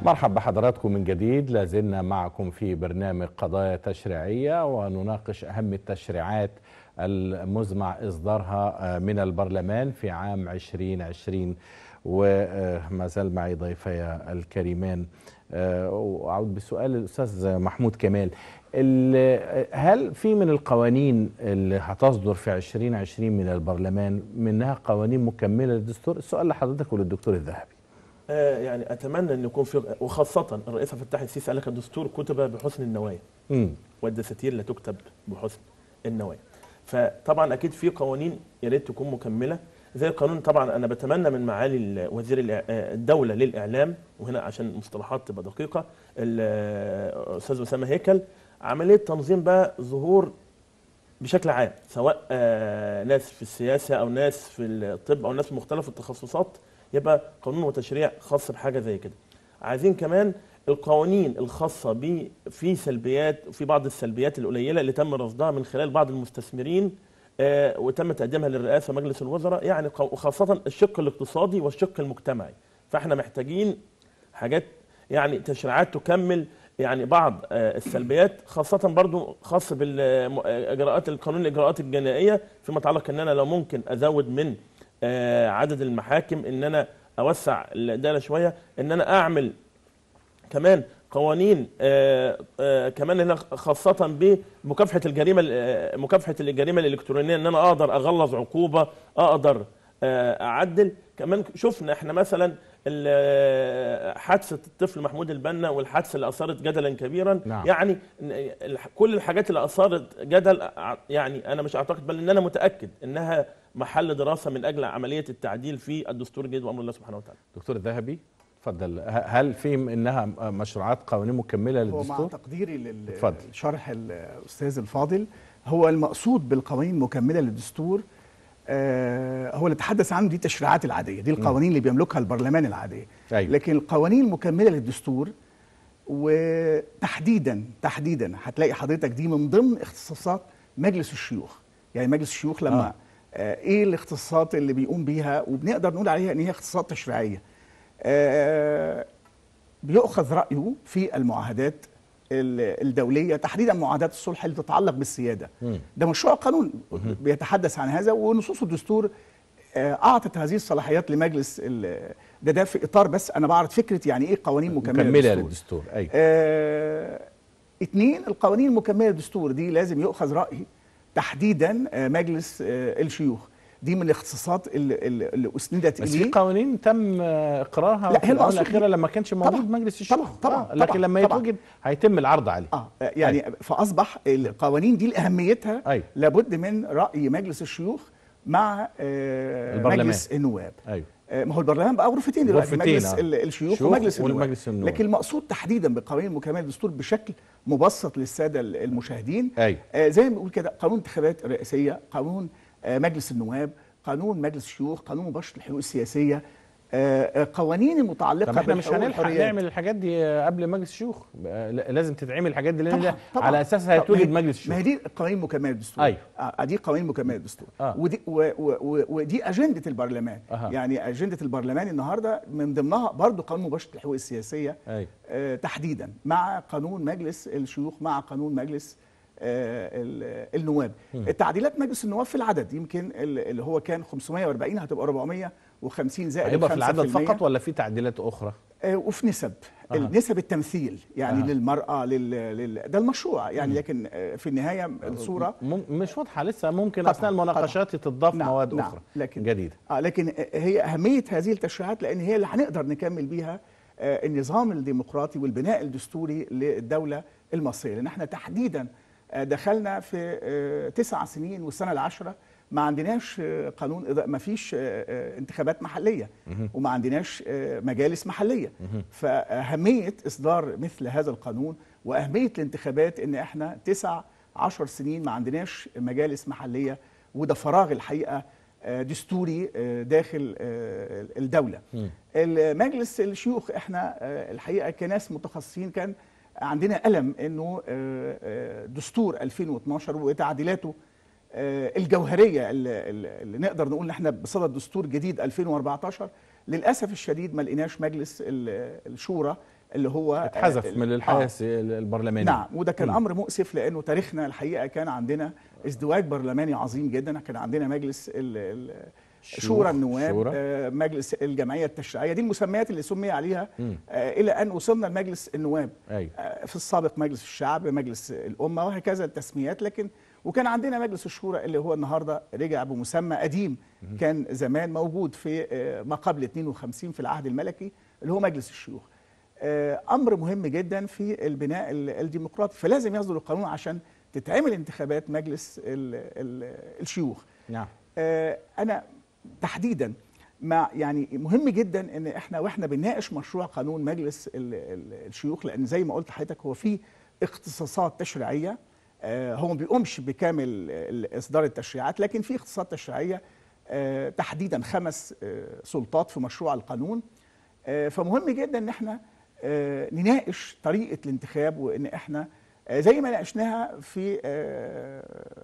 مرحب بحضراتكم من جديد لازلنا معكم في برنامج قضايا تشريعية ونناقش أهم التشريعات المزمع إصدارها من البرلمان في عام 2020 وما زال معي ضيفي الكريمان وأعود بسؤال الأستاذ محمود كمال هل في من القوانين اللي هتصدر في 2020 من البرلمان منها قوانين مكملة للدستور السؤال لحضرتك وللدكتور الذهبي آه يعني اتمنى ان يكون في وخاصه الرئيس عبد الفتاح السيسي قال لك الدستور كتب بحسن النوايا امم والدساتير لا تكتب بحسن النوايا فطبعا اكيد في قوانين يا ريت تكون مكمله زي قانون طبعا انا بتمنى من معالي وزير الدوله للاعلام وهنا عشان المصطلحات تبقى دقيقه الاستاذ اسامه هيكل عمليه تنظيم بقى ظهور بشكل عام سواء ناس في السياسه او ناس في الطب او ناس في مختلف التخصصات يبقى قانون وتشريع خاص بحاجه زي كده عايزين كمان القوانين الخاصه ب في سلبيات في بعض السلبيات القليله اللي تم رصدها من خلال بعض المستثمرين آه وتم تقديمها للرئاسه ومجلس الوزراء يعني وخاصه الشق الاقتصادي والشق المجتمعي فاحنا محتاجين حاجات يعني تشريعات تكمل يعني بعض آه السلبيات خاصة برضو خاص بالإجراءات القانون الإجراءات الجنائية فيما يتعلق أن أنا لو ممكن أزود من آه عدد المحاكم ان انا اوسع الدائره شويه ان انا اعمل كمان قوانين آآ آآ كمان خاصة بمكافحة الجريمة مكافحة الجريمة الإلكترونية إن أنا أقدر أغلظ عقوبة أقدر أعدل كمان شفنا إحنا مثلا حادثة الطفل محمود البنا والحادثة اللي أثارت جدلا كبيرا نعم. يعني كل الحاجات اللي أثارت جدل يعني أنا مش أعتقد بل إن أنا متأكد إنها محل دراسة من أجل عملية التعديل في الدستور الجديد وأمر الله سبحانه وتعالى دكتور الذهبي تفضل هل في انها مشروعات قوانين مكمله هو للدستور؟ مع تقديري اتفضل. للشرح الاستاذ الفاضل هو المقصود بالقوانين المكمله للدستور آه هو اللي تحدث عنه دي التشريعات العاديه دي القوانين اللي بيملكها البرلمان العاديه أيوة. لكن القوانين المكمله للدستور وتحديدا تحديدا هتلاقي حضرتك دي من ضمن اختصاصات مجلس الشيوخ يعني مجلس الشيوخ لما آه. آه ايه الاختصاصات اللي بيقوم بيها وبنقدر نقول عليها ان هي اختصاصات تشريعيه آه بيؤخذ رايه في المعاهدات الدوليه تحديدا معاهدات الصلح اللي تتعلق بالسياده مم. ده مشروع قانون بيتحدث عن هذا ونصوص الدستور آه، اعطت هذه الصلاحيات لمجلس ال- ده ده في اطار بس انا بعرض فكره يعني ايه قوانين مكمله, مكمله للدستور. للدستور ايوه آه، اتنين القوانين المكمله للدستور دي لازم يؤخذ راي تحديدا آه، مجلس آه، الشيوخ دي من الاختصاصات اللي, اللي اللي اسندت بس في اليه قوانين تم آه، اقرارها لا، في هي الاونه المقصود الاخيره دي- لما كانش موجود طبعاً، مجلس الشيوخ طبعاً، طبعاً، آه، لكن طبعاً، لما طبعاً. يتوجد هيتم العرض عليه اه يعني فاصبح القوانين دي لاهميتها أيوة. لابد من راي مجلس الشيوخ مع آه، البرلمان. مجلس النواب ايوه آه، ما هو البرلمان بقى غرفتين دلوقتي غرفتين، مجلس آه. ال- الشيوخ شيوخ ومجلس النواب والمجلس النواب. لكن المقصود تحديدا بقوانين مكمله للدستور بشكل مبسط للساده ال- المشاهدين ايوه آه، زي ما بنقول كده قانون انتخابات رئاسيه قانون آه، مجلس النواب قانون مجلس الشيوخ قانون مباشره الحقوق السياسيه آه، آه، قوانين المتعلقه طب احنا مش بالحقوق هنلحق والحريات. نعمل الحاجات دي قبل مجلس الشيوخ آه، لازم تتعمل الحاجات دي لان طبعاً، ده طبعاً. على اساسها طب ما هيتوجد هي- مجلس ما هي الشيوخ دي قوانين مكمله للدستور أيوة. آه دي قوانين مكمله للدستور آه. ودي و و و ودي اجنده البرلمان أها. يعني اجنده البرلمان النهارده من ضمنها برضو قانون مباشره الحقوق السياسيه ايوه آه تحديدا مع قانون مجلس الشيوخ مع قانون مجلس آه ال- النواب التعديلات مجلس النواب في العدد يمكن ال- اللي هو كان 540 هتبقى 450 زائد هيبقى في العدد 5%. فقط ولا في تعديلات اخرى؟ آه، وفي نسب أها. نسب التمثيل يعني أها. للمرأة لل... لل... ده المشروع يعني لكن آه، في النهاية الصورة مم- مش واضحه لسه ممكن طبعاً، اثناء المناقشات تضاف نعم، مواد نعم، اخرى لكن- جديده آه لكن آه، هي أهمية هذه التشريعات لأن هي اللي هنقدر نكمل بيها آه، النظام الديمقراطي والبناء الدستوري للدولة المصرية لأن احنا تحديدا آه، دخلنا في آه، تسع سنين والسنة العشرة ما عندناش آه، قانون إضاءة ما فيش آه، آه، انتخابات محلية وما عندناش آه، مجالس محلية فأهمية إصدار مثل هذا القانون وأهمية الانتخابات إن احنا تسع عشر سنين ما عندناش مجالس محلية وده فراغ الحقيقة آه، دستوري آه، داخل آه، الدولة المجلس الشيوخ احنا آه، الحقيقة كناس متخصصين كان عندنا ألم أنه آه، آه، دستور 2012 وتعديلاته آه، الجوهرية اللي, اللي نقدر نقول ان احنا بصدد دستور جديد 2014 للأسف الشديد ما لقيناش مجلس ال- الشورى اللي هو آه، اتحذف ال- من آه. الحياه البرلمانيه نعم وده كان مم. امر مؤسف لانه تاريخنا الحقيقه كان عندنا ازدواج برلماني عظيم جدا كان عندنا مجلس ال- ال- شيوخ، شورى النواب شورى. آه، مجلس الجمعيه التشريعيه دي المسميات اللي سمي عليها مم. آه، الى ان وصلنا لمجلس النواب ايوه آه، في السابق مجلس الشعب مجلس الامه وهكذا التسميات لكن وكان عندنا مجلس الشورى اللي هو النهارده رجع بمسمى قديم كان زمان موجود في آه، ما قبل 52 في العهد الملكي اللي هو مجلس الشيوخ آه، امر مهم جدا في البناء ال- الديمقراطي فلازم يصدر القانون عشان تتعمل انتخابات مجلس ال ال الشيوخ نعم آه، انا تحديدا مع يعني مهم جدا ان احنا واحنا بنناقش مشروع قانون مجلس ال- ال- الشيوخ لان زي ما قلت لحضرتك هو فيه اختصاصات تشريعيه آه، هو ما بيقومش بكامل ال- اصدار التشريعات لكن في اختصاصات تشريعيه آه، تحديدا خمس آه، سلطات في مشروع القانون آه، فمهم جدا ان احنا آه، نناقش طريقه الانتخاب وان احنا آه، زي ما ناقشناها في آه،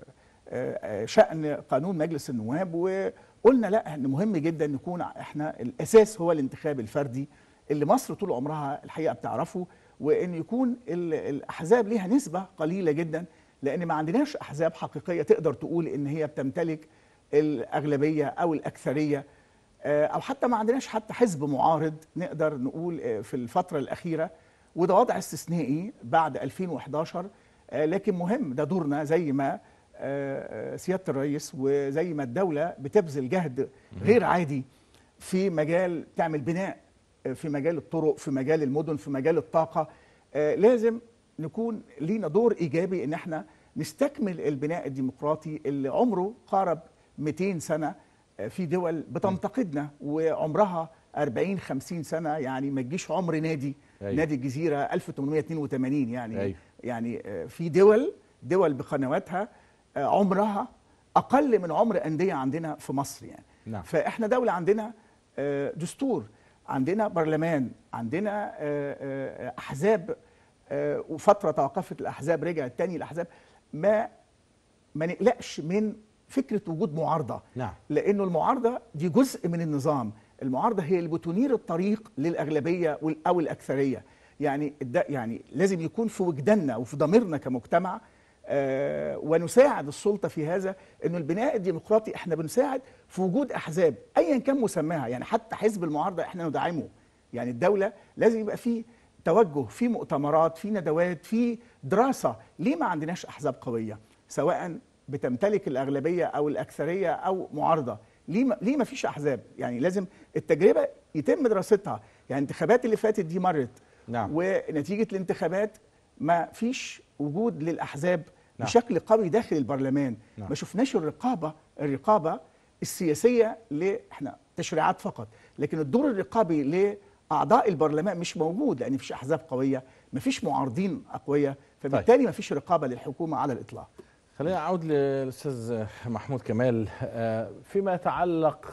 آه، شأن قانون مجلس النواب وقلنا لا ان مهم جدا نكون احنا الاساس هو الانتخاب الفردي اللي مصر طول عمرها الحقيقه بتعرفه وان يكون ال- الاحزاب ليها نسبه قليله جدا لان ما عندناش احزاب حقيقيه تقدر تقول ان هي بتمتلك الاغلبيه او الاكثريه آه، او حتى ما عندناش حتى حزب معارض نقدر نقول آه، في الفتره الاخيره وده وضع استثنائي بعد 2011 آه، لكن مهم ده دورنا زي ما آه، آه، سياده الرئيس وزي ما الدوله بتبذل جهد غير عادي في مجال تعمل بناء آه، في مجال الطرق في مجال المدن في مجال الطاقه آه، لازم نكون لينا دور ايجابي ان احنا نستكمل البناء الديمقراطي اللي عمره قارب 200 سنه آه، في دول بتنتقدنا وعمرها 40 50 سنه يعني ما تجيش عمر نادي أيوة. نادي الجزيره 1882 يعني أيوة. يعني آه، في دول دول بقنواتها آه، عمرها اقل من عمر انديه عندنا في مصر يعني نعم. فاحنا دوله عندنا آه، دستور عندنا برلمان عندنا آه، آه، احزاب آه، وفتره توقفت الاحزاب رجعت تاني الاحزاب ما ما نقلقش من فكره وجود معارضه نعم. لانه المعارضه دي جزء من النظام المعارضه هي اللي بتنير الطريق للاغلبيه وال- او الاكثريه يعني ده يعني لازم يكون في وجداننا وفي ضميرنا كمجتمع آه ونساعد السلطه في هذا انه البناء الديمقراطي احنا بنساعد في وجود احزاب ايا كان مسماها يعني حتى حزب المعارضه احنا ندعمه يعني الدوله لازم يبقى فيه توجه في مؤتمرات في ندوات في دراسه ليه ما عندناش احزاب قويه سواء بتمتلك الاغلبيه او الاكثريه او معارضه ليه ما ليه ما فيش احزاب يعني لازم التجربه يتم دراستها يعني الانتخابات اللي فاتت دي مرت نعم. ونتيجه الانتخابات ما فيش وجود للاحزاب نعم. بشكل قوي داخل البرلمان نعم. ما شفناش الرقابه الرقابه السياسيه ل احنا تشريعات فقط لكن الدور الرقابي لاعضاء البرلمان مش موجود لان مفيش احزاب قويه مفيش معارضين اقوياء فبالتالي مفيش رقابه للحكومه على الاطلاق خلينا اعود للاستاذ محمود كمال آه، فيما يتعلق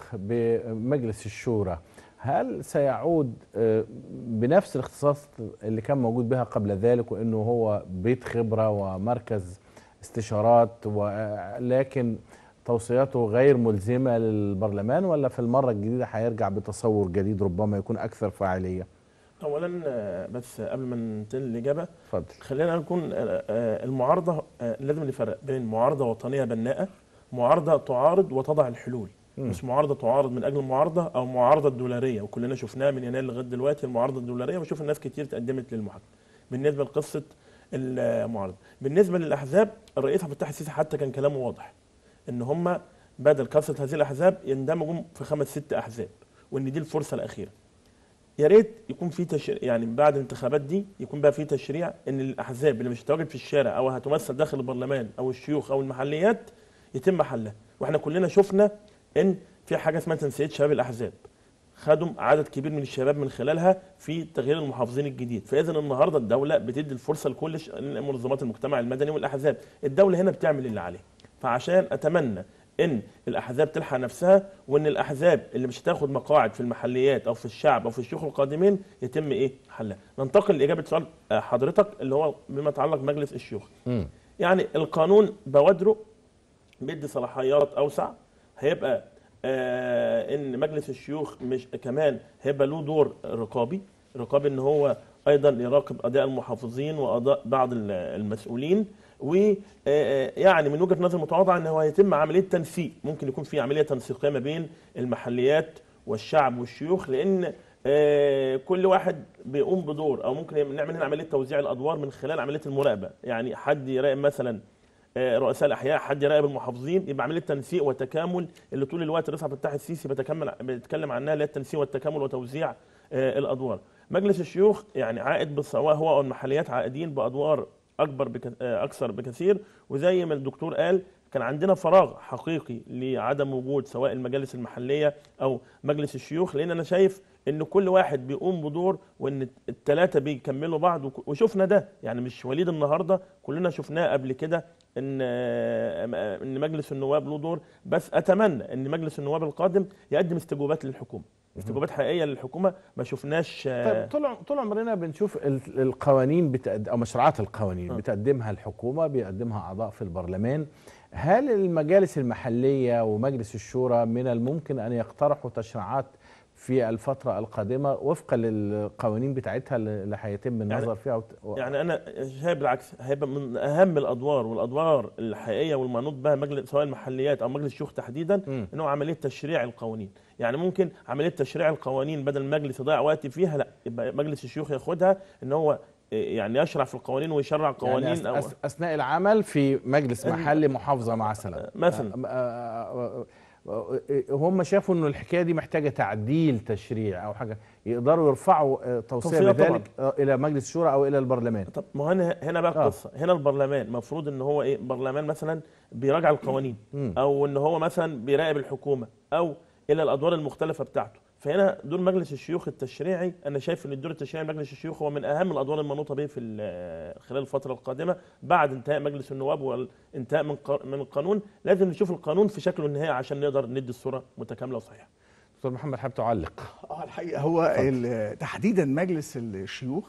بمجلس الشورى هل سيعود آه، بنفس الاختصاص اللي كان موجود بها قبل ذلك وانه هو بيت خبره ومركز استشارات ولكن توصياته غير ملزمه للبرلمان ولا في المره الجديده هيرجع بتصور جديد ربما يكون اكثر فاعليه؟ اولا آه، بس قبل ما ننتقل للاجابه اتفضل خلينا نكون آه، آه، المعارضه آه، لازم نفرق بين معارضه وطنيه بناءه معارضه تعارض وتضع الحلول مم. مش معارضه تعارض من اجل المعارضه او معارضه الدولاريه وكلنا شفناها من يناير لغايه دلوقتي المعارضه الدولاريه وشوف الناس كتير تقدمت للمحاكمه بالنسبه لقصه المعارضه بالنسبه للاحزاب الرئيس عبد الفتاح السيسي حتى كان كلامه واضح ان هم بدل كثره هذه الاحزاب يندمجوا في خمس ست احزاب وان دي الفرصه الاخيره يا ريت يكون في تشريع يعني بعد الانتخابات دي يكون بقى في تشريع ان الاحزاب اللي مش هتواجد في الشارع او هتمثل داخل البرلمان او الشيوخ او المحليات يتم حلها واحنا كلنا شفنا ان في حاجه اسمها تنسيق شباب الاحزاب خدوا عدد كبير من الشباب من خلالها في تغيير المحافظين الجديد فاذا النهارده الدوله بتدي الفرصه لكل ش- منظمات المجتمع المدني والاحزاب الدوله هنا بتعمل اللي عليها فعشان اتمنى ان الاحزاب تلحق نفسها وان الاحزاب اللي مش هتاخد مقاعد في المحليات او في الشعب او في الشيوخ القادمين يتم ايه حلها ننتقل لاجابه سؤال آه، حضرتك اللي هو بما يتعلق بمجلس الشيوخ مم. يعني القانون بوادره بيدي صلاحيات اوسع هيبقى آه ان مجلس الشيوخ مش كمان هيبقى له دور رقابي رقابي ان هو ايضا يراقب اداء المحافظين واداء بعض ال- المسؤولين ويعني من وجهه نظر متواضعه ان هو هيتم عمليه تنسيق ممكن يكون في عمليه تنسيقيه ما بين المحليات والشعب والشيوخ لان آه، كل واحد بيقوم بدور او ممكن نعمل هنا عمليه توزيع الادوار من خلال عمليه المراقبه يعني حد يراقب مثلا آه، رؤساء الاحياء حد يراقب المحافظين يبقى عمليه تنسيق وتكامل اللي طول الوقت الرئيس عبد الفتاح السيسي بيتكمل بيتكلم عنها اللي هي التنسيق والتكامل وتوزيع آه، الادوار مجلس الشيوخ يعني عائد سواء هو او المحليات عائدين بادوار اكبر بك... آه، اكثر بكثير وزي ما الدكتور قال كان عندنا فراغ حقيقي لعدم وجود سواء المجالس المحليه او مجلس الشيوخ لان انا شايف ان كل واحد بيقوم بدور وان الثلاثه بيكملوا بعض وك- وشفنا ده يعني مش وليد النهارده كلنا شفناه قبل كده ان آه، ان مجلس النواب له دور بس اتمنى ان مجلس النواب القادم يقدم استجوابات للحكومه استجوابات حقيقيه للحكومه ما شفناش آه، طيب طول طول عمرنا بنشوف ال- القوانين بتقد... او مشروعات القوانين آه. بتقدمها الحكومه بيقدمها اعضاء في البرلمان هل المجالس المحليه ومجلس الشورى من الممكن ان يقترحوا تشريعات في الفتره القادمه وفقا للقوانين بتاعتها اللي هيتم النظر فيها وت... و- يعني انا شايف بالعكس هيبقى من اهم الادوار والادوار الحقيقيه والمنوط بها مجلس سواء المحليات او مجلس الشيوخ تحديدا مم. ان هو عمليه تشريع القوانين يعني ممكن عمليه تشريع القوانين بدل المجلس يضيع وقت فيها لا يبقى مجلس الشيوخ ياخدها ان هو يعني يشرع في القوانين ويشرع قوانين يعني أس... أو أس... اثناء العمل في مجلس محلي محافظه مثلا مثلا. آه، آه، آه، آه، هم شافوا انه الحكايه دي محتاجه تعديل تشريع او حاجه يقدروا يرفعوا آه، توصيه توصية بذلك آه، الى مجلس الشورى او الى البرلمان طب ما هو هنا هنا بقى آه. القصه هنا البرلمان المفروض ان هو ايه برلمان مثلا بيراجع القوانين مم. او ان هو مثلا بيراقب الحكومه او الى الادوار المختلفه بتاعته فهنا دور مجلس الشيوخ التشريعي انا شايف ان الدور التشريعي لمجلس الشيوخ هو من اهم الادوار المنوطه به في ال- خلال الفتره القادمه بعد انتهاء مجلس النواب والانتهاء من ق- من القانون لازم نشوف القانون في شكله النهائي عشان نقدر ندي الصوره متكامله وصحيحه دكتور محمد حابب تعلق اه الحقيقه هو ال- تحديدا مجلس الشيوخ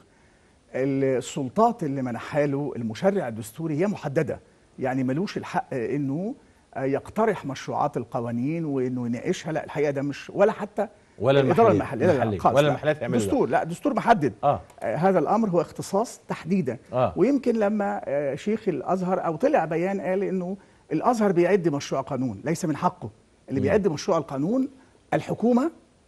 السلطات اللي منحها له المشرع الدستوري هي محدده يعني ملوش الحق انه يقترح مشروعات القوانين وانه يناقشها لا الحقيقه ده مش ولا حتى ولا الاداره المحلية. المحليه لا، لا، المحلية. خالص، ولا لا. المحليات يعملوا ده. دستور لا دستور محدد اه آه، هذا الامر هو اختصاص تحديدا آه. ويمكن لما آه، شيخ الازهر او طلع بيان قال انه الازهر بيعد مشروع قانون ليس من حقه اللي مم. بيعد مشروع القانون الحكومه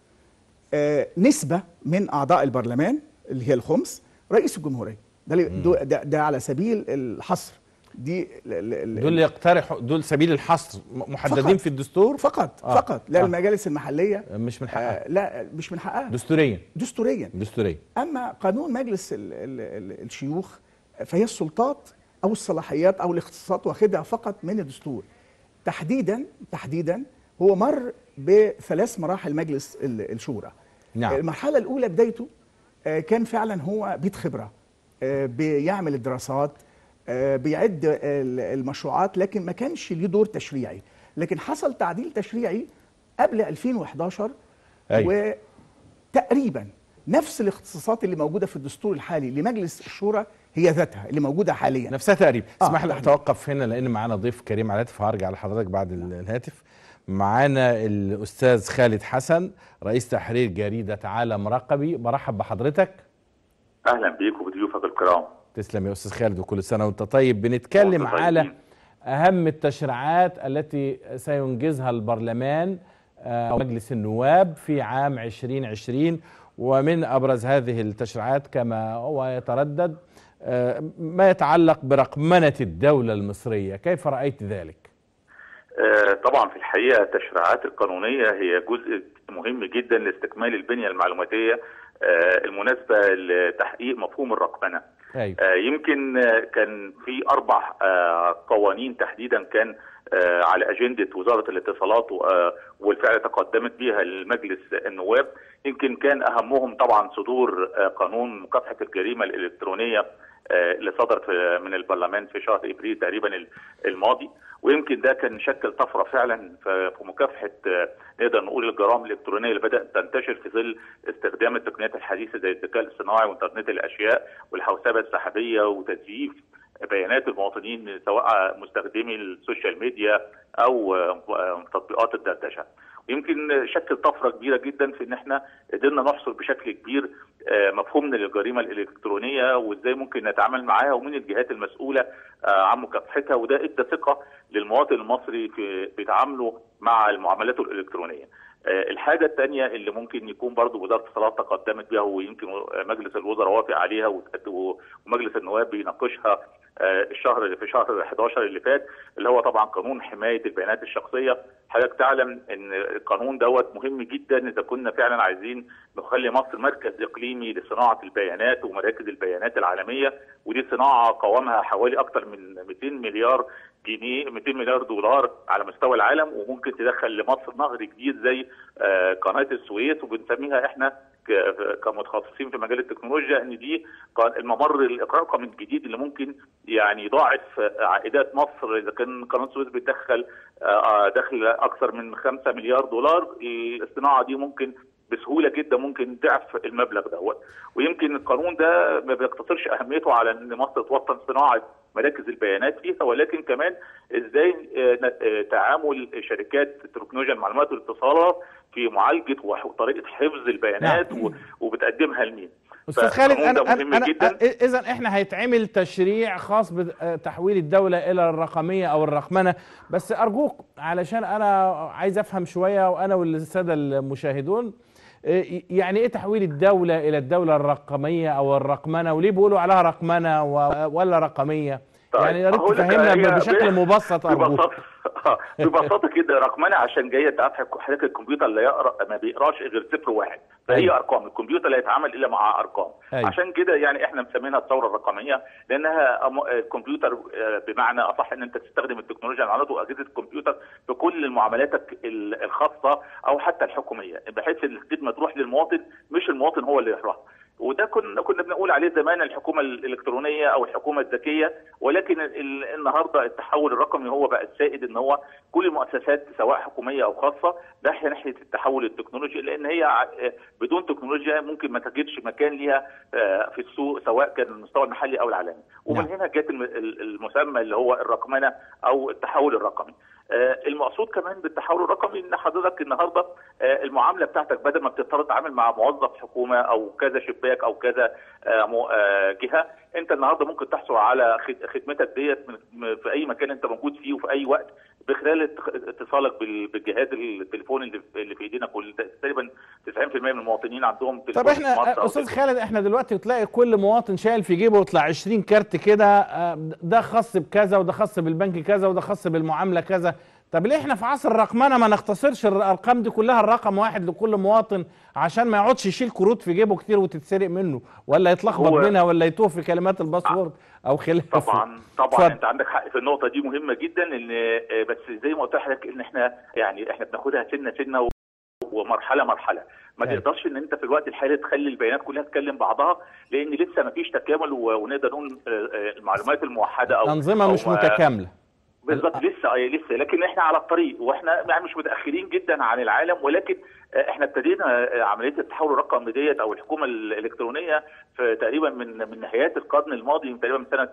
آه، نسبه من اعضاء البرلمان اللي هي الخمس رئيس الجمهوريه ده, اللي- ده, ده, ده على سبيل الحصر دي ل- ل- ل- دول اللي يقترحوا دول سبيل الحصر م- محددين فقط. في الدستور فقط آه. فقط لا آه. المجالس المحليه مش من حقها آه، لا مش من حقها دستوريا دستوريا دستوريا اما قانون مجلس ال ال ال الشيوخ فهي السلطات او الصلاحيات او الاختصاصات واخدها فقط من الدستور تحديدا تحديدا هو مر بثلاث مراحل مجلس ال- الشورى نعم المرحله الاولى بدايته آه، كان فعلا هو بيت خبره آه، بيعمل الدراسات آه، بيعد ال- المشروعات لكن ما كانش ليه دور تشريعي لكن حصل تعديل تشريعي قبل 2011 أيوة. وتقريبا نفس الاختصاصات اللي موجوده في الدستور الحالي لمجلس الشورى هي ذاتها اللي موجوده حاليا نفسها تقريبا آه، اسمح لي تحديداً. اتوقف هنا لان معانا ضيف كريم على الهاتف هرجع لحضرتك بعد ال- الهاتف معانا الاستاذ خالد حسن رئيس تحرير جريده عالم رقبي برحب بحضرتك اهلا بيك وبضيوفك الكرام تسلم يا استاذ خالد وكل سنه وانت طيب بنتكلم وأنتم على طيبين. اهم التشريعات التي سينجزها البرلمان آه، او مجلس النواب في عام 2020 ومن ابرز هذه التشريعات كما هو يتردد آه، ما يتعلق برقمنه الدوله المصريه كيف رايت ذلك آه، طبعا في الحقيقه التشريعات القانونيه هي جزء مهم جدا لاستكمال البنيه المعلوماتيه آه، المناسبه لتحقيق مفهوم الرقمنه ايوه آه، يمكن آه، كان في اربع آه، قوانين تحديدا كان آه، على اجنده وزاره الاتصالات و- آه، والفعل تقدمت بها لمجلس النواب يمكن كان اهمهم طبعا صدور آه، قانون مكافحه الجريمه الالكترونيه آه، اللي صدر في- من البرلمان في شهر ابريل تقريبا ال- الماضي ويمكن ده كان شكل طفره فعلا في في مكافحه آه، نقدر نقول الجرائم الالكترونيه اللي بدات تنتشر في ظل استخدام التقنيات الحديثه زي الذكاء الاصطناعي وانترنت الاشياء والحوسبه السحابيه وتزييف بيانات المواطنين سواء مستخدمي السوشيال ميديا او تطبيقات الدردشه. يمكن شكل طفره كبيره جدا في ان احنا قدرنا نحصر بشكل كبير مفهومنا للجريمه الالكترونيه وازاي ممكن نتعامل معاها ومين الجهات المسؤوله عن مكافحتها وده ادى ثقه للمواطن المصري في بتعامله مع المعاملات الالكترونيه. الحاجة الثانية اللي ممكن يكون برضو وزارة الاتصالات تقدمت بها ويمكن مجلس الوزراء وافق عليها ومجلس النواب بيناقشها الشهر في شهر 11 اللي فات اللي هو طبعا قانون حماية البيانات الشخصية حضرتك تعلم ان القانون دوت مهم جدا اذا كنا فعلا عايزين نخلي مصر مركز اقليمي لصناعة البيانات ومراكز البيانات العالمية ودي صناعة قوامها حوالي اكثر من 200 مليار جنيه 200 مليار دولار على مستوى العالم وممكن تدخل لمصر نهر جديد زي قناه السويس وبنسميها احنا كمتخصصين في مجال التكنولوجيا ان دي الممر الرقم الجديد اللي ممكن يعني يضاعف عائدات مصر اذا كان قناه السويس بتدخل دخل اكثر من 5 مليار دولار الصناعه دي ممكن بسهوله جدا ممكن ضعف المبلغ دوت ويمكن القانون ده ما بيقتصرش اهميته على ان مصر توطن صناعه مراكز البيانات فيها ولكن كمان ازاي تعامل شركات تكنولوجيا المعلومات والاتصالات في معالجه وطريقه حفظ البيانات نعم. وبتقدمها لمين استاذ خالد انا انا, أنا اذا احنا هيتعمل تشريع خاص بتحويل الدوله الى الرقميه او الرقمنه بس ارجوك علشان انا عايز افهم شويه وانا والساده المشاهدون يعني ايه تحويل الدوله الى الدوله الرقميه او الرقمنه وليه بيقولوا عليها رقمنه ولا رقميه طيب. يعني يا ريت تفهمنا بشكل مبسط ارجوك ببساطه كده رقمنه عشان جايه تعرف حضرتك الكمبيوتر اللي يقرا ما بيقراش غير صفر واحد فهي أيوة. ارقام الكمبيوتر لا يتعامل الا مع ارقام أيوة. عشان كده يعني احنا مسمينها الثوره الرقميه لانها الكمبيوتر بمعنى اصح ان انت تستخدم التكنولوجيا المعلومات واجهزه الكمبيوتر في كل معاملاتك الخاصه او حتى الحكوميه بحيث ان الخدمه تروح للمواطن مش المواطن هو اللي يقراها وده كنا كنا بنقول عليه زمان الحكومه الالكترونيه او الحكومه الذكيه ولكن النهارده التحول الرقمي هو بقى السائد ان هو كل المؤسسات سواء حكوميه او خاصه داخله ناحيه التحول التكنولوجي لان هي بدون تكنولوجيا ممكن ما تجدش مكان ليها في السوق سواء كان المستوى المحلي او العالمي ومن هنا جت المسمى اللي هو الرقمنه او التحول الرقمي المقصود كمان بالتحول الرقمي ان حضرتك النهارده المعامله بتاعتك بدل ما بتضطر تتعامل مع موظف حكومه او كذا شباك او كذا جهه انت النهارده ممكن تحصل على خدمتك ديت في اي مكان انت موجود فيه وفي اي وقت بخلال اتصالك بالجهاز التليفوني اللي في ايدينا كل تقريبا 90% من المواطنين عندهم تليفون طب احنا استاذ خالد احنا دلوقتي تلاقي كل مواطن شايل في جيبه يطلع 20 كارت كده ده خاص بكذا وده خاص بالبنك كذا وده خاص بالمعامله كذا طب ليه احنا في عصر الرقمنه ما نختصرش الارقام دي كلها الرقم واحد لكل مواطن عشان ما يقعدش يشيل كروت في جيبه كتير وتتسرق منه ولا يتلخبط منها ولا يتوه في كلمات الباسورد او خلافه طبعا طبعا فضل. انت عندك حق في النقطه دي مهمه جدا ان بس زي ما قلت لحضرتك ان احنا يعني احنا بناخدها سنه سنه ومرحله مرحله ما تقدرش ان انت في الوقت الحالي تخلي البيانات كلها تتكلم بعضها لان لسه ما فيش تكامل ونقدر نقول المعلومات الموحده او انظمه مش متكامله بالظبط لسه لسه لكن احنا على الطريق واحنا يعني مش متاخرين جدا عن العالم ولكن احنا ابتدينا عمليه التحول الرقمي ديت او الحكومه الالكترونيه في تقريبا من من نهايات القرن الماضي من تقريبا من سنه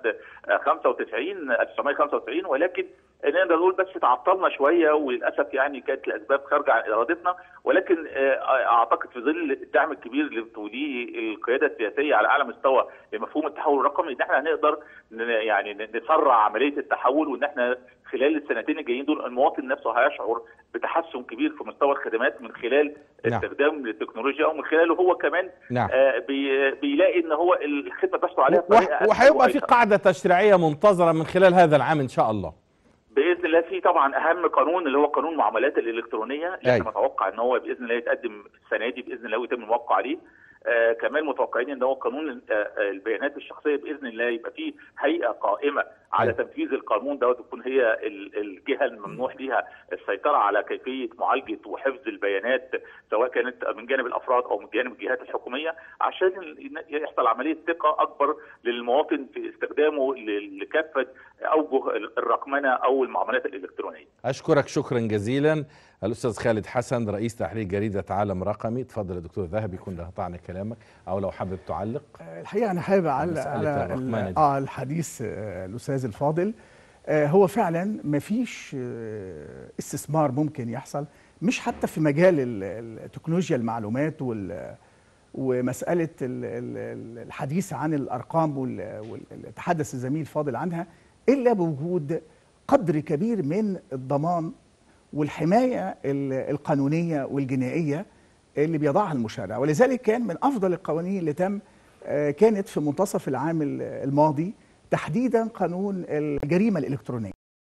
95 1995 ولكن نقدر نقول بس تعطلنا شويه وللاسف يعني كانت الاسباب خارجه عن ارادتنا ولكن اعتقد في ظل الدعم الكبير اللي بتوليه القياده السياسيه على اعلى مستوى لمفهوم التحول الرقمي ان احنا هنقدر يعني نسرع عمليه التحول وان احنا خلال السنتين الجايين دول المواطن نفسه هيشعر بتحسن كبير في مستوى الخدمات من خلال نعم. استخدام التكنولوجيا ومن خلاله هو كمان نعم. آه بي بيلاقي ان هو الخدمه بتحصل عليها وهيبقى في قاعده تشريعيه منتظره من خلال هذا العام ان شاء الله باذن الله في طبعا اهم قانون اللي هو قانون المعاملات الالكترونيه اللي احنا متوقع ان هو باذن الله يتقدم السنه دي باذن الله ويتم الموقع عليه آه كمان متوقعين ان هو قانون آه البيانات الشخصيه باذن الله يبقى فيه هيئه قائمه على تنفيذ القانون دوت تكون هي الجهه الممنوح ليها السيطره على كيفيه معالجه وحفظ البيانات سواء كانت من جانب الافراد او من جانب الجهات الحكوميه عشان يحصل عمليه ثقه اكبر للمواطن في استخدامه لكافه اوجه الرقمنه او المعاملات الالكترونيه. اشكرك شكرا جزيلا الاستاذ خالد حسن رئيس تحرير جريده عالم رقمي تفضل يا دكتور ذهبي كنا قطعنا كلامك او لو حابب تعلق الحقيقه انا حابب اعلق مسألة على الرقمنة ال- دي. اه الحديث آه، الاستاذ الفاضل آه، هو فعلا مفيش آه، استثمار ممكن يحصل مش حتى في مجال ال- ال- التكنولوجيا المعلومات وال ومساله ال- ال- ال- الحديث عن الارقام وال- واللي تحدث الزميل فاضل عنها الا بوجود قدر كبير من الضمان والحمايه ال- القانونيه والجنائيه اللي بيضعها المشرع ولذلك كان من افضل القوانين اللي تم آه، كانت في منتصف العام ال- الماضي تحديدا قانون الجريمه الالكترونيه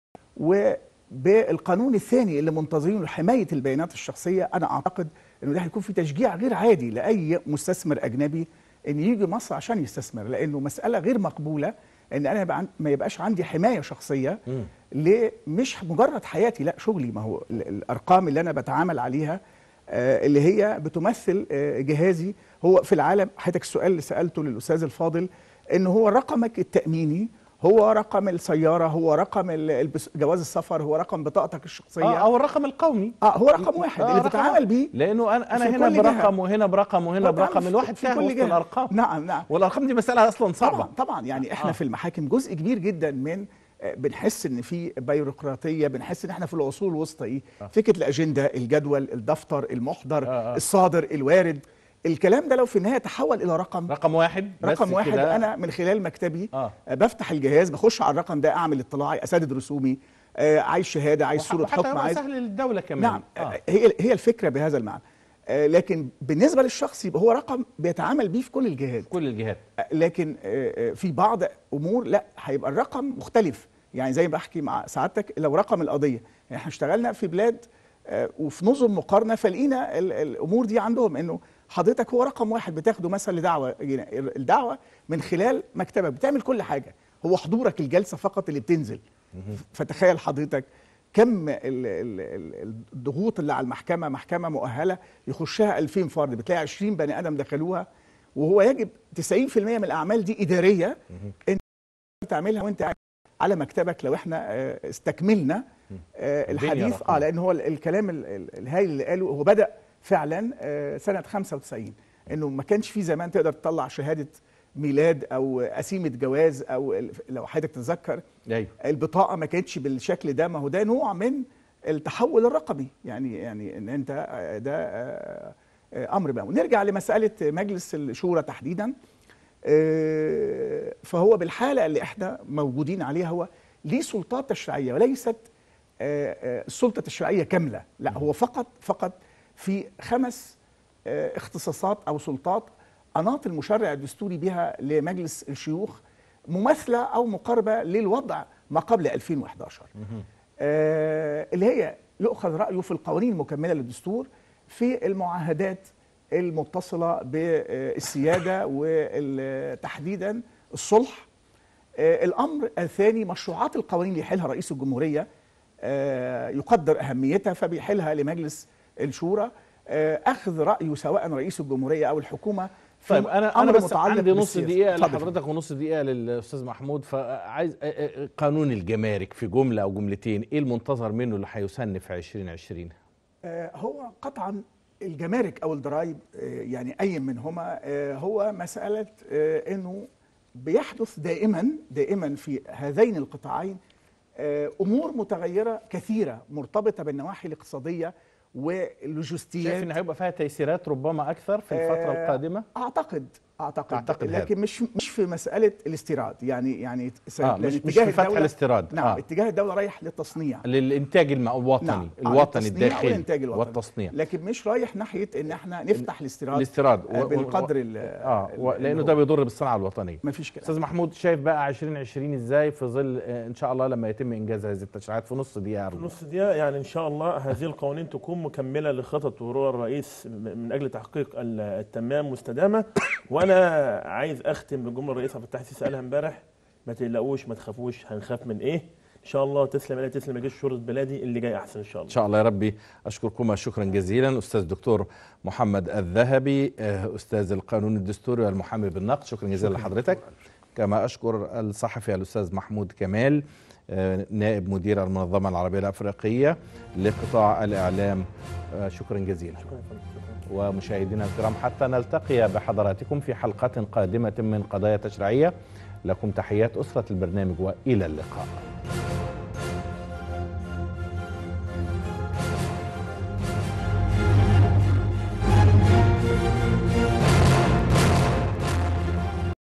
وبالقانون الثاني اللي منتظرينه لحمايه البيانات الشخصيه انا اعتقد انه ده هيكون في تشجيع غير عادي لاي مستثمر اجنبي ان يجي مصر عشان يستثمر لانه مساله غير مقبوله ان انا يبقى عن- ما يبقاش عندي حمايه شخصيه ليه مش مجرد حياتي لا شغلي ما هو ال- الارقام اللي انا بتعامل عليها آه، اللي هي بتمثل آه، جهازي هو في العالم حضرتك السؤال اللي سالته للاستاذ الفاضل ان هو رقمك التاميني هو رقم السياره هو رقم ال- البس- جواز السفر هو رقم بطاقتك الشخصيه اه او الرقم القومي اه هو رقم واحد آه، اللي رقم بتتعامل واحد. بيه لانه انا انا في هنا كل جهة. برقم وهنا برقم وهنا بتتعامل برقم في- الواحد في فاهم كل وسط جهة. الارقام نعم نعم والارقام دي مساله اصلا صعبه طبعا طبعا يعني احنا آه. آه. في المحاكم جزء كبير جدا من آه، بنحس ان في بيروقراطيه بنحس ان احنا في العصور الوسطى ايه آه. فكره الاجنده الجدول الدفتر المحضر آه، آه. الصادر الوارد الكلام ده لو في النهايه تحول الى رقم رقم واحد بس رقم واحد كده. انا من خلال مكتبي آه. آه. بفتح الجهاز بخش على الرقم ده اعمل اطلاعي اسدد رسومي آه عايز شهاده عايز صوره وحتى حكم يبقى عايز سهل للدوله كمان نعم آه. آه. هي هي الفكره بهذا المعنى آه لكن بالنسبه للشخص يبقى هو رقم بيتعامل بيه في كل الجهات كل الجهات لكن آه، آه، في بعض امور لا هيبقى الرقم مختلف يعني زي ما بحكي مع سعادتك لو رقم القضيه يعني احنا اشتغلنا في بلاد آه، وفي نظم مقارنه فلقينا ال- الامور دي عندهم انه حضرتك هو رقم واحد بتاخده مثلا لدعوه جنا- الدعوه من خلال مكتبك بتعمل كل حاجه هو حضورك الجلسه فقط اللي بتنزل فتخيل حضرتك كم ال- ال- ال- الضغوط اللي على المحكمه محكمه مؤهله يخشها 2000 فرد بتلاقي 20 بني ادم دخلوها وهو يجب 90% من الاعمال دي اداريه انت تعملها وانت قاعد على مكتبك لو احنا آه، استكملنا آه، البنية الحديث الرقمية. اه لان هو ال- الكلام ال- ال- الهائل اللي قاله هو بدا فعلا آه، سنه 95 انه ما كانش في زمان تقدر تطلع شهاده ميلاد او قسيمه جواز او ال- لو حضرتك تتذكر ايوه البطاقه ما كانتش بالشكل ده ما هو ده نوع من التحول الرقمي يعني يعني ان انت آه، ده آه، آه، امر بقى ونرجع لمساله مجلس الشورى تحديدا آه، فهو بالحاله اللي احنا موجودين عليها هو ليه سلطات تشريعيه وليست آه، آه، السلطه التشريعيه كامله لا هو فقط فقط في خمس آه، اختصاصات او سلطات اناط المشرع الدستوري بها لمجلس الشيوخ مماثله او مقاربه للوضع ما قبل 2011 آه، اللي هي يؤخذ رايه في القوانين المكمله للدستور في المعاهدات المتصله بالسياده وتحديدا الصلح آه، الامر الثاني مشروعات القوانين اللي يحلها رئيس الجمهوريه آه، يقدر اهميتها فبيحلها لمجلس الشورى آه، اخذ رايه سواء رئيس الجمهوريه او الحكومه في طيب انا انا أمر بس متعلق عندي نص بالسياسة. دقيقه اتفضل. لحضرتك ونص دقيقه للاستاذ محمود فعايز آه، آه، قانون الجمارك في جمله او جملتين ايه المنتظر منه اللي هيسن في 2020 آه، هو قطعا الجمارك او الضرائب آه، يعني اي منهما آه، هو مساله آه، انه بيحدث دائما دائما في هذين القطاعين آه، امور متغيره كثيره مرتبطه بالنواحي الاقتصاديه واللوجستيات شايف ان هيبقى فيها تيسيرات ربما اكثر في الفتره آه، القادمه اعتقد اعتقد, أعتقد لكن مش مش في مساله الاستيراد يعني يعني س- اه لأن مش مش اتجاه في فتح الدولة- الاستيراد نعم آه. اتجاه الدوله رايح للتصنيع للانتاج الم- الوطني نعم آه، الوطني للتصنيع الداخلي والإنتاج الوطني. والتصنيع لكن مش رايح ناحيه ان احنا نفتح الاستيراد الاستيراد آه، و- و- بالقدر ال- اه و- ال- لانه اللي ده هو. بيضر بالصناعه الوطنيه ما فيش كلام استاذ محمود شايف بقى 2020 ازاي في ظل آه، ان شاء الله لما يتم انجاز هذه التشريعات في نص دقيقه في أرجو. نص دقيقة يعني إن شاء الله هذه القوانين تكون مكملة لخطط ورؤى الرئيس م- من أجل تحقيق ال- التنمية المستدامة وأنا عايز أختم بالجملة الرئيس عبد الفتاح السيسي قالها امبارح ما تقلقوش ما تخافوش هنخاف من إيه إن شاء الله تسلم عليا تسلم يا جيش شرطة بلادي اللي جاي أحسن إن شاء ان الله شاء الله يا ربي اشكركما شكرا جزيلا استاذ دكتور محمد الذهبي آه، استاذ القانون الدستوري والمحامي بالنقد شكرا جزيلا لحضرتك كما اشكر الصحفي الاستاذ محمود كمال آه، نائب مدير المنظمة العربية الأفريقية لقطاع الإعلام آه، شكرا جزيلا شكرا يا فندم. شكرا. ومشاهدينا الكرام حتى نلتقي بحضراتكم في حلقات قادمة من قضايا تشريعية لكم تحيات أسرة البرنامج وإلى اللقاء